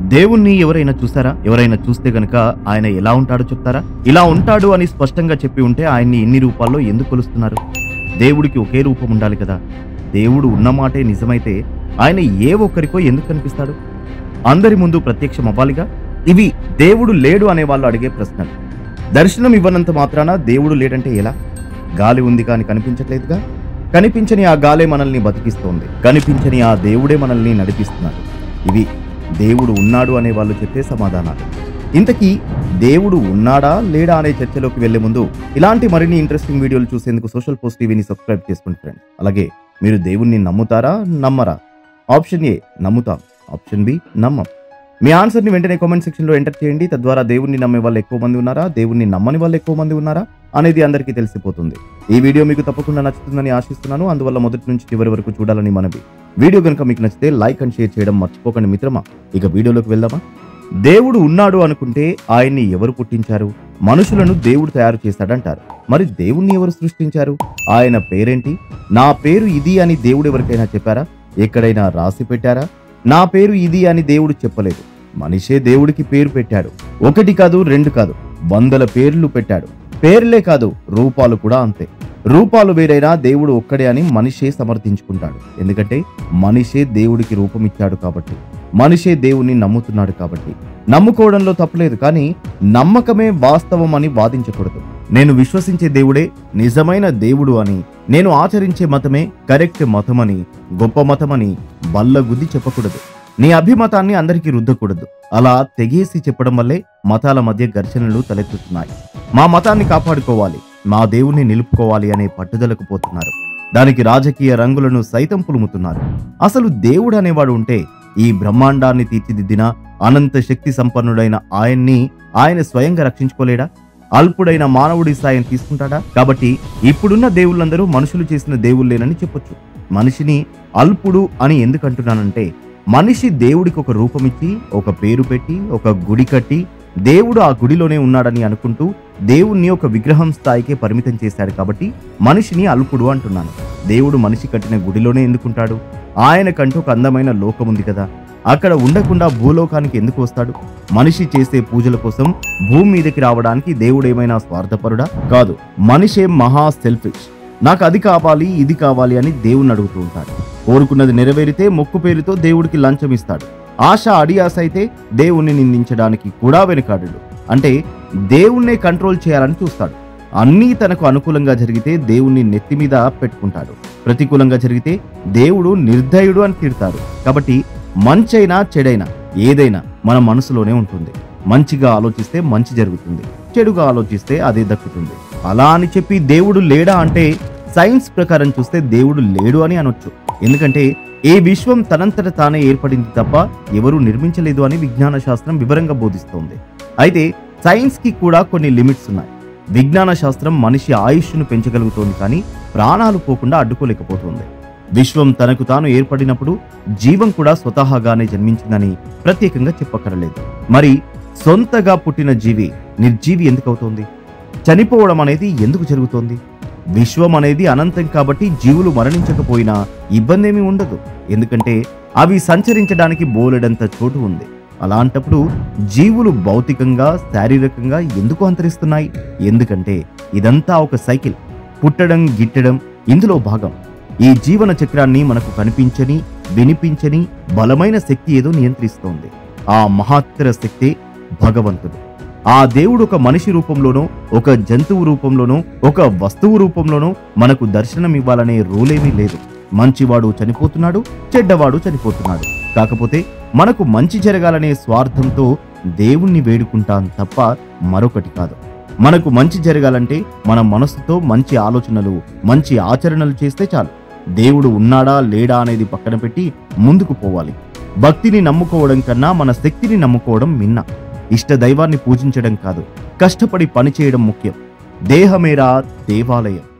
దేవుణ్ణి ఎవరైనా చూసారా ఎవరైనా చూస్తే గనక ఆయన ఎలా ఉంటాడో చెప్తారా ఇలా ఉంటాడు అని స్పష్టంగా చెప్పి ఉంటే ఆయన్ని ఇన్ని రూపాల్లో ఎందుకు కొలుస్తున్నారు దేవుడికి ఒకే రూపం ఉండాలి కదా దేవుడు ఉన్న మాటే నిజమైతే ఆయన ఏ ఒక్కరికో ఎందుకు కనిపిస్తాడు అందరి ముందు ప్రత్యక్షం అవ్వాలిగా ఇవి దేవుడు లేడు అనే వాళ్ళు అడిగే ప్రశ్నలు దర్శనం ఇవ్వనంత మాత్రాన దేవుడు లేడంటే ఎలా గాలి ఉంది కానీ కనిపించట్లేదుగా కనిపించని ఆ గాలే మనల్ని బతికిస్తోంది కనిపించని ఆ దేవుడే మనల్ని నడిపిస్తున్నాడు ఇవి దేవుడు ఉన్నాడు అనే వాళ్ళు చెప్పే సమాధానాలు ఇంతకీ దేవుడు ఉన్నాడా లేడా అనే చర్చలోకి వెళ్లే ముందు ఇలాంటి మరిన్ని ఇంట్రెస్టింగ్ వీడియోలు చూసేందుకు సోషల్ పోస్ట్ టీవీని సబ్స్క్రైబ్ చేసుకోండి ఫ్రెండ్స్ అలాగే మీరు దేవుణ్ణి నమ్ముతారా నమ్మరా ఆప్షన్ ఏ నమ్ముతాం ఆప్షన్ బి నమ్మం మీ ఆన్సర్ని వెంటనే కామెంట్ సెక్షన్లో ఎంటర్ చేయండి తద్వారా దేవుణ్ణి నమ్మే వాళ్ళు ఎక్కువ మంది ఉన్నారా దేవుణ్ణి నమ్మని వాళ్ళు ఎక్కువ మంది ఉన్నారా అనేది అందరికీ తెలిసిపోతుంది ఈ వీడియో మీకు తప్పకుండా నచ్చుతుందని ఆశిస్తున్నాను అందువల్ల మొదటి నుంచి చివరి వరకు చూడాలని మనవి వీడియో కనుక మీకు నచ్చితే లైక్ అండ్ షేర్ చేయడం మర్చిపోకండి మిత్రమా ఇక వీడియోలోకి వెళ్దామా దేవుడు ఉన్నాడు అనుకుంటే ఆయన్ని ఎవరు పుట్టించారు మనుషులను దేవుడు తయారు చేశాడంటారు మరి దేవుణ్ణి ఎవరు సృష్టించారు ఆయన పేరేంటి నా పేరు ఇది అని దేవుడు ఎవరికైనా చెప్పారా ఎక్కడైనా రాసి పెట్టారా నా పేరు ఇది అని దేవుడు చెప్పలేదు మనిషే దేవుడికి పేరు పెట్టాడు ఒకటి కాదు రెండు కాదు వందల పేర్లు పెట్టాడు పేర్లే కాదు రూపాలు కూడా అంతే రూపాలు వేరైనా దేవుడు ఒక్కడే అని మనిషే సమర్థించుకుంటాడు ఎందుకంటే మనిషే దేవుడికి రూపం ఇచ్చాడు కాబట్టి మనిషే దేవుణ్ణి నమ్ముతున్నాడు కాబట్టి నమ్ముకోవడంలో తప్పులేదు కానీ నమ్మకమే వాస్తవం అని వాదించకూడదు నేను విశ్వసించే దేవుడే నిజమైన దేవుడు అని నేను ఆచరించే మతమే కరెక్ట్ మతమని గొప్ప మతమని బల్లగుద్ది చెప్పకూడదు నీ అభిమతాన్ని అందరికీ రుద్దకూడదు అలా తెగేసి చెప్పడం వల్లే మతాల మధ్య ఘర్షణలు తలెత్తుతున్నాయి మా మతాన్ని కాపాడుకోవాలి మా దేవుణ్ణి నిలుపుకోవాలి అనే పట్టుదలకు పోతున్నారు దానికి రాజకీయ రంగులను సైతం పులుముతున్నారు అసలు దేవుడు అనేవాడు ఉంటే ఈ బ్రహ్మాండాన్ని తీర్చిదిద్దిన అనంత శక్తి సంపన్నుడైన ఆయన్ని ఆయన స్వయంగా రక్షించుకోలేడా అల్పుడైన మానవుడి సాయం తీసుకుంటాడా కాబట్టి ఇప్పుడున్న దేవుళ్ళందరూ మనుషులు చేసిన దేవుళ్ళేనని చెప్పొచ్చు మనిషిని అల్పుడు అని ఎందుకు అంటున్నానంటే మనిషి దేవుడికి ఒక రూపమిచ్చి ఒక పేరు పెట్టి ఒక గుడి కట్టి దేవుడు ఆ గుడిలోనే ఉన్నాడని అనుకుంటూ దేవుణ్ణి ఒక విగ్రహం స్థాయికే పరిమితం చేశాడు కాబట్టి మనిషిని అల్పుడు అంటున్నాను దేవుడు మనిషి కట్టిన గుడిలోనే ఎందుకుంటాడు ఆయనకంటూ ఒక అందమైన లోకం ఉంది కదా అక్కడ ఉండకుండా భూలోకానికి ఎందుకు వస్తాడు మనిషి చేసే పూజల కోసం భూమి మీదకి రావడానికి దేవుడు ఏమైనా స్వార్థపరుడా కాదు మనిషే మహా సెల్ఫిష్ నాకు అది కావాలి ఇది కావాలి అని దేవుణ్ణి అడుగుతూ ఉంటాడు కోరుకున్నది నెరవేరితే మొక్కు పేరుతో దేవుడికి లంచం ఇస్తాడు ఆశ అడియాస అయితే దేవుణ్ణి నిందించడానికి కూడా వెనుకాడు అంటే దేవుణ్ణే కంట్రోల్ చేయాలని చూస్తాడు అన్నీ తనకు అనుకూలంగా జరిగితే దేవుణ్ణి నెత్తి మీద పెట్టుకుంటాడు ప్రతికూలంగా జరిగితే దేవుడు నిర్దయుడు అని తిడతారు కాబట్టి మంచైనా చెడైనా ఏదైనా మన మనసులోనే ఉంటుంది మంచిగా ఆలోచిస్తే మంచి జరుగుతుంది చెడుగా ఆలోచిస్తే అదే దక్కుతుంది అలా అని చెప్పి దేవుడు లేడా అంటే సైన్స్ ప్రకారం చూస్తే దేవుడు లేడు అని అనొచ్చు ఎందుకంటే ఈ విశ్వం తనంతట తానే ఏర్పడింది తప్ప ఎవరూ నిర్మించలేదు అని విజ్ఞాన శాస్త్రం వివరంగా బోధిస్తోంది అయితే సైన్స్ కి కూడా కొన్ని లిమిట్స్ ఉన్నాయి విజ్ఞాన శాస్త్రం మనిషి ఆయుష్ను పెంచగలుగుతోంది కానీ ప్రాణాలు పోకుండా అడ్డుకోలేకపోతుంది విశ్వం తనకు తాను ఏర్పడినప్పుడు జీవం కూడా స్వతహాగానే జన్మించిందని ప్రత్యేకంగా చెప్పక్కరలేదు మరి సొంతగా పుట్టిన జీవి నిర్జీవి ఎందుకు అవుతోంది చనిపోవడం అనేది ఎందుకు జరుగుతోంది విశ్వం అనేది అనంతం కాబట్టి జీవులు మరణించకపోయినా ఇబ్బంది ఏమీ ఉండదు ఎందుకంటే అవి సంచరించడానికి బోలెడంత చోటు ఉంది అలాంటప్పుడు జీవులు భౌతికంగా శారీరకంగా ఎందుకు అంతరిస్తున్నాయి ఎందుకంటే ఇదంతా ఒక సైకిల్ పుట్టడం గిట్టడం ఇందులో భాగం ఈ జీవన చక్రాన్ని మనకు కనిపించని వినిపించని బలమైన శక్తి ఏదో నియంత్రిస్తోంది ఆ మహాత్తర శక్తి భగవంతుడు ఆ దేవుడు ఒక మనిషి రూపంలోనో ఒక జంతువు రూపంలోనో ఒక వస్తువు రూపంలోనో మనకు దర్శనం ఇవ్వాలనే రూలేమీ లేదు మంచివాడు చనిపోతున్నాడు చెడ్డవాడు చనిపోతున్నాడు కాకపోతే మనకు మంచి జరగాలనే స్వార్థంతో దేవుణ్ణి వేడుకుంటాం తప్ప మరొకటి కాదు మనకు మంచి జరగాలంటే మన మనసుతో మంచి ఆలోచనలు మంచి ఆచరణలు చేస్తే చాలు దేవుడు ఉన్నాడా లేడా అనేది పక్కన పెట్టి ముందుకు పోవాలి భక్తిని నమ్ముకోవడం కన్నా మన శక్తిని నమ్ముకోవడం మిన్న ఇష్ట దైవాన్ని పూజించడం కాదు కష్టపడి పనిచేయడం ముఖ్యం దేహమేరా దేవాలయం